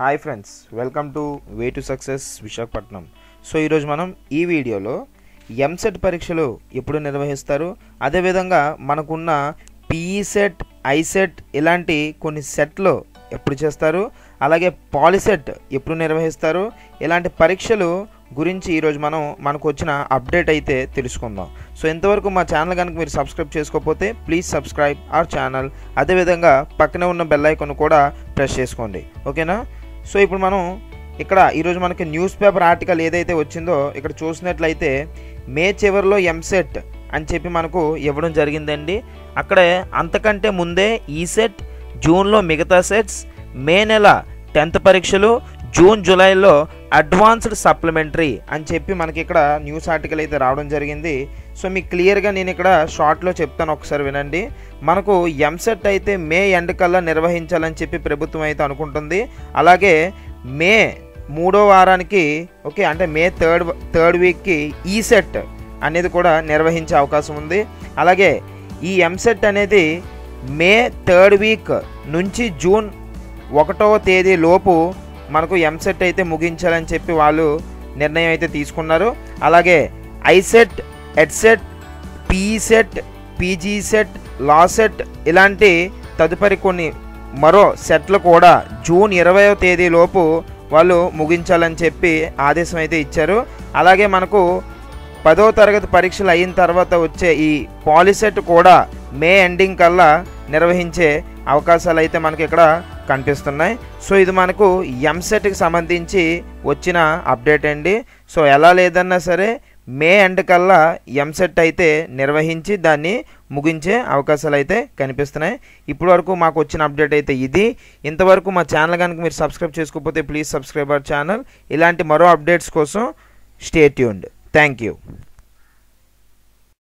hi friends welcome to way to success Visakhapatnam so ఈరోజు మనం ఈ వీడియోలో ఎంసెట్ పరీక్షలు ఎప్పుడు నిర్వహిస్తారు అదేవిధంగా మనకున్న పీఈ సెట్ ఐసెట్ ఇలాంటి కొన్ని సెట్లు ఎప్పుడు చేస్తారు అలాగే పాలిసెట్ ఎప్పుడు నిర్వహిస్తారు ఇలాంటి పరీక్షలు గురించి ఈరోజు మనం మనకు వచ్చిన అప్డేట్ అయితే తెలుసుకుందాం సో ఇంతవరకు మా ఛానల్ కనుక మీరు సబ్స్క్రైబ్ చేసుకోకపోతే ప్లీజ్ సబ్స్క్రైబ్ అవర్ ఛానల్ అదేవిధంగా పక్కనే ఉన్న బెల్ ఐకాన్ కూడా ప్రెస్ చేసుకోండి ఓకేనా సో ఇప్పుడు మనం ఇక్కడ ఈరోజు మనకి న్యూస్ పేపర్ ఆర్టికల్ ఏదైతే వచ్చిందో ఇక్కడ చూసినట్లయితే మే చివరిలో ఎంసెట్ అని చెప్పి మనకు ఇవ్వడం జరిగిందండి అక్కడే అంతకంటే ముందే ఈ సెట్ జూన్లో మిగతా సెట్స్ మే నెల టెన్త్ పరీక్షలు జూన్ జూలైలో అడ్వాన్స్డ్ సప్లిమెంటరీ అని చెప్పి మనకి ఇక్కడ న్యూస్ ఆర్టికల్ అయితే రావడం జరిగింది సో మీకు క్లియర్గా నేను ఇక్కడ షార్ట్లో చెప్తాను ఒకసారి వినండి మనకు ఎంసెట్ అయితే మే ఎండ్ కల్లా నిర్వహించాలని చెప్పి ప్రభుత్వం అయితే అనుకుంటుంది అలాగే మే మూడో వారానికి ఓకే అంటే మే థర్డ్ థర్డ్ వీక్కి ఈ సెట్ అనేది కూడా నిర్వహించే అవకాశం ఉంది అలాగే ఈ ఎంసెట్ అనేది మే థర్డ్ వీక్ నుంచి జూన్ ఒకటవ తేదీ లోపు మనకు ఎంసెట్ అయితే ముగించాలని చెప్పి వాళ్ళు నిర్ణయం అయితే తీసుకున్నారు అలాగే ICET EdCET PE CET PG CET law CET ఇలాంటి తదుపరి కొన్ని మరో సెట్లు కూడా జూన్ ఇరవయో తేదీలోపు వాళ్ళు ముగించాలని చెప్పి ఆదేశం అయితే ఇచ్చారు అలాగే మనకు పదో తరగతి పరీక్షలు అయిన తర్వాత వచ్చే ఈ పాలిసెట్ కూడా మే ఎండింగ్ కల్లా నిర్వహించే అవకాశాలు అయితే మనకి ఇక్కడ కనిపిస్తున్నాయి సో ఇది మనకు ఎంసెట్కి సంబంధించి వచ్చిన అప్డేట్ అండి సో ఎలా లేదన్నా సరే మే ఎండ్ కల్లా ఎంసెట్ అయితే నిర్వహించి దాన్ని ముగించే అవకాశాలు అయితే కనిపిస్తున్నాయి ఇప్పటి వరకు మాకు వచ్చిన అప్డేట్ అయితే ఇది ఇంతవరకు మా ఛానల్ కనుక మీరు సబ్స్క్రైబ్ చేసుకోకపోతే ప్లీజ్ సబ్స్క్రైబ్ అవర్ ఛానల్ ఇలాంటి మరో అప్డేట్స్ కోసం స్టే ట్యూన్డ్ థ్యాంక్ యూ